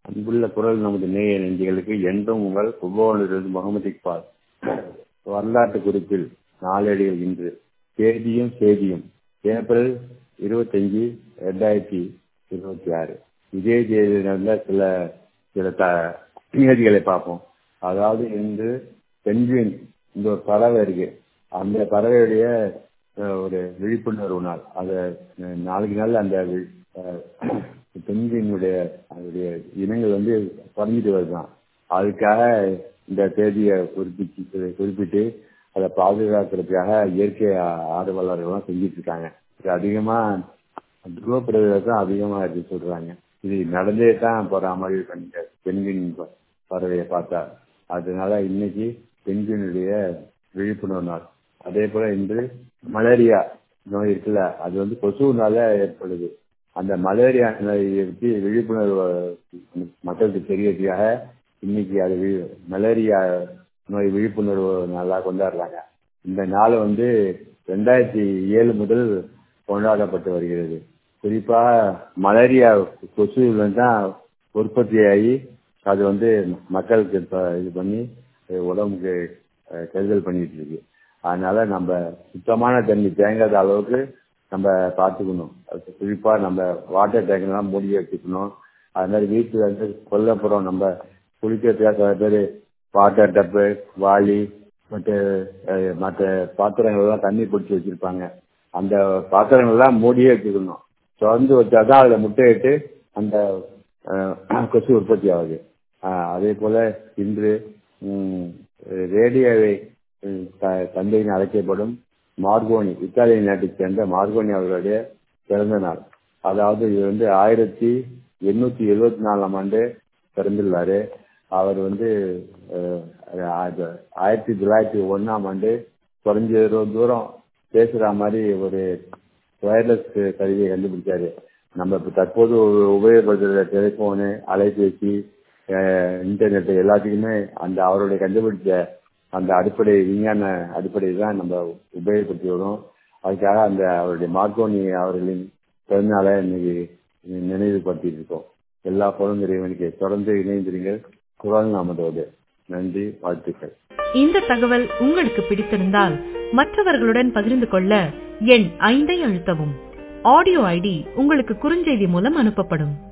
அன்புள்ள குரல் நமது நேய நெஞ்சுகளுக்கு என்றும் உங்கள் கும்பகோணத்திலிருந்து முகமது இக்பால் வரலாற்று குறிப்பில் நாளேடுகள் இன்று தேதியும் செய்தியும் ஏப்ரல் இருபத்தஞ்சு ரெண்டாயிரத்தி இருபத்தி ஆறு இதே தேதியில் நடந்த சில சில த நிகழ்ச்சிகளை பார்ப்போம் அதாவது இன்று பெண்குயின் இந்த ஒரு பறவை இருக்கு அந்த பறவையுடைய அஹ், ஒரு விழிப்புணர்வு நாள் அது அஹ், நாளைக்கு நாள் அந்த வி- அஹ், பெண்களினுடைய அதனுடைய இனங்கள் வந்து குறைஞ்சிட்டு வருதான் அதுக்காக இந்த தேதியை குறிப்பிட்டு குறிப்பிட்டு அதை பாதுகாக்கிறதுக்காக இயற்கை ஆ- ஆர்வலர்கள்லாம் செஞ்சுட்டு இருக்காங்க இது அதிகமா துருவப்பிரதேசம் அதிகமா இருக்கு சொல்றாங்க இது நடந்தே தான் போற மாதிரி பண்ணிட்ட பெண்களின் ப- பறவையை பார்த்தா அதனால இன்னைக்கு பெண்களினுடைய விழிப்புணர்வு நாள் அதே போல இன்று மலேரியா நோய் இருக்குல்ல அது வந்து கொசுனால ஏற்படுது அந்த மலேரியா நோயை பற்றி விழிப்புணர்வு மக்களுக்கு தெரியறதுக்காக இன்னைக்கு அது வி- மலேரியா நோய் விழிப்புணர்வு நாளா கொண்டாடுறாங்க இந்த நாள் வந்து ரெண்டாயிரத்தி ஏழு முதல் கொண்டாடப்பட்டு வருகிறது குறிப்பா மலேரியா கொசுல தான் உற்பத்தியாகி அது வந்து மக்களுக்கு இப்ப இது பண்ணி அது உடம்புக்கு அஹ், கெடுதல் பண்ணிட்டு இருக்கு அதனால நம்ம சுத்தமான தண்ணி தேங்காத அளவுக்கு நம்ம பார்த்துக்கணும் அது குறிப்பா நம்ம வாட்டர் டேங்க் எல்லாம் மூடி வச்சுக்கணும் அது மாதிரி வீட்டுல வந்து கொல்லப்புறம் நம்ம குளிக்கிறதுக்காக சில பேர் வாட்டர் டப்பு வாளி மற்ற அஹ், மற்ற பாத்திரங்கள் எல்லாம் தண்ணி பிடிச்சி வச்சிருப்பாங்க அந்த பாத்திரங்கள் எல்லாம் மூடியே வச்சுக்கணும் திறந்து வச்சாதான் அதுல முட்டையிட்டு அந்த அஹ், கொசு உற்பத்தி ஆகுது அஹ், அதே போல இன்று ம், ரேடியோவை ம், த- தந்தையின் அழைக்கப்படும் மார்கோனி இத்தாலிய நாட்டைச் சேர்ந்த மார்கோனி அவர்களுடைய பிறந்த நாள் அதாவது இது வந்து ஆயிரத்தி எண்ணூத்தி எழுபத்தி நாலாம் ஆண்டு பிறந்துள்ளாரு அவர் வந்து அஹ், ஆயிரத்தி- ஆயிரத்தி தொள்ளாயிரத்தி ஒண்ணாம் ஆண்டு குறைஞ்ச தூரம் பேசுற மாதிரி ஒரு வயர்லெஸ் கருவியை கண்டுபிடிச்சாரு நம்ம இப்ப தற்போது உபயோகப்படுத்துற டெலிபோனு அலைபேசி இன்டர்நெட் எல்லாத்துக்குமே அந்த அவருடைய கண்டுபிடிச்ச அந்த அடிப்படை விஞ்ஞான அடிப்படை தான் நம்ம உபயோகப்படுத்தி வரோம் அதுக்காக அந்த அவருடைய மார்க்கோனி அவர்களின் பிறந்தநாளை இன்னைக்கு நினைவுபடுத்திட்டு இருக்கோம் எல்லா புறம் இறைவனுக்கு தொடர்ந்து இணைந்திருங்கள் குரல் நாமதோடு நன்றி வாழ்த்துக்கள் இந்த தகவல் உங்களுக்கு பிடித்திருந்தால் மற்றவர்களுடன் பகிர்ந்து கொள்ள எண் ஐந்தை அழுத்தவும் ஆடியோ ஐடி உங்களுக்கு குறுஞ்செய்தி மூலம் அனுப்பப்படும்